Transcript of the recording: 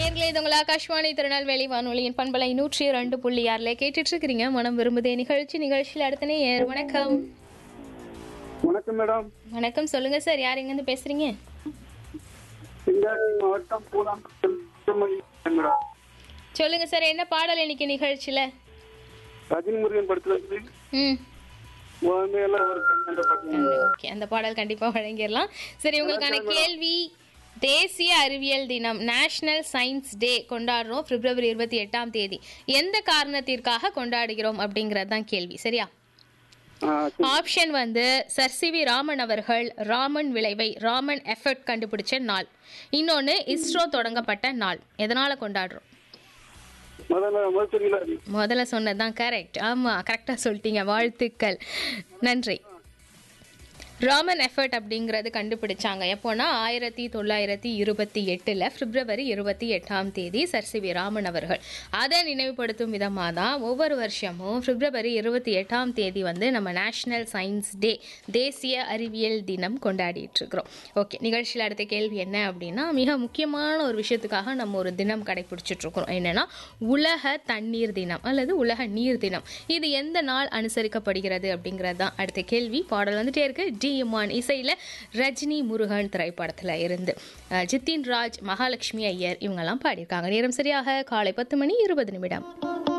நேர்களே இது உங்கள் ஆகாஷ்வாணி திருநெல்வேலி வானொலியின் பண்பலை நூற்றி ரெண்டு புள்ளி ஆறில் கேட்டுட்டு இருக்கிறீங்க மனம் விரும்புதே நிகழ்ச்சி நிகழ்ச்சியில் அடுத்த நேயர் வணக்கம் வணக்கம் மேடம் வணக்கம் சொல்லுங்க சார் யார் எங்கேருந்து பேசுறீங்க தென்காசி மாவட்டம் பூலாம் மேடம் சொல்லுங்க சார் என்ன பாடல் இன்னைக்கு நிகழ்ச்சியில் ரஜினி முருகன் படத்துல இருந்து ம் முதல்ல ஒரு கண்ணந்த பாட்டு ஓகே அந்த பாடல் கண்டிப்பாக வழங்கிடலாம் சரி உங்களுக்கான கேள்வி தேசிய அறிவியல் தினம் நேஷனல் சயின்ஸ் டே கொண்டாடுறோம் பிப்ரவரி இருபத்தி எட்டாம் தேதி எந்த காரணத்திற்காக கொண்டாடுகிறோம் அப்படிங்கிறது தான் கேள்வி சரியா ஆ, சரி. ஆப்ஷன் வந்து சர் சி வி ராமன் அவர்கள் ராமன் விளைவை ராமன் எஃபர்ட் கண்டுபிடிச்ச நாள் இன்னொன்று இஸ்ரோ தொடங்கப்பட்ட நாள் எதனால கொண்டாடுறோம் முதல்ல முதல் தெரியல முதல்ல சொன்னதுதான் கரெக்ட் ஆமாம் கரெக்டாக சொல்லிட்டீங்க வாழ்த்துக்கள் நன்றி ராமன் எஃபர்ட் அப்படிங்கிறது கண்டுபிடிச்சாங்க எப்போனா ஆயிரத்தி தொள்ளாயிரத்தி இருபத்தி எட்டில் பிப்ரவரி இருபத்தி எட்டாம் தேதி சர் சி வி ராமன் அவர்கள் அதை நினைவுபடுத்தும் விதமாக தான் ஒவ்வொரு வருஷமும் பிப்ரவரி இருபத்தி எட்டாம் தேதி வந்து நம்ம நேஷ்னல் சயின்ஸ் டே தேசிய அறிவியல் தினம் கொண்டாடிட்டு இருக்கிறோம் ஓகே நிகழ்ச்சியில் அடுத்த கேள்வி என்ன அப்படின்னா மிக முக்கியமான ஒரு விஷயத்துக்காக நம்ம ஒரு தினம் கடைபிடிச்சிட்டு இருக்கிறோம் என்னன்னா உலக தண்ணீர் தினம் அல்லது உலக நீர் தினம் இது எந்த நாள் அனுசரிக்கப்படுகிறது அப்படிங்கிறது தான் அடுத்த கேள்வி பாடல் வந்துட்டே இருக்கு டி இமான் இசையில் ரஜினி முருகன் திரைப்படத்தில் இருந்து அஹ், ஜித்தின் ராஜ் மகாலட்சுமி ஐயர் இவங்கெல்லாம் பாடியிருக்காங்க நேரம் சரியாக காலை பத்து மணி இருபது நிமிடம்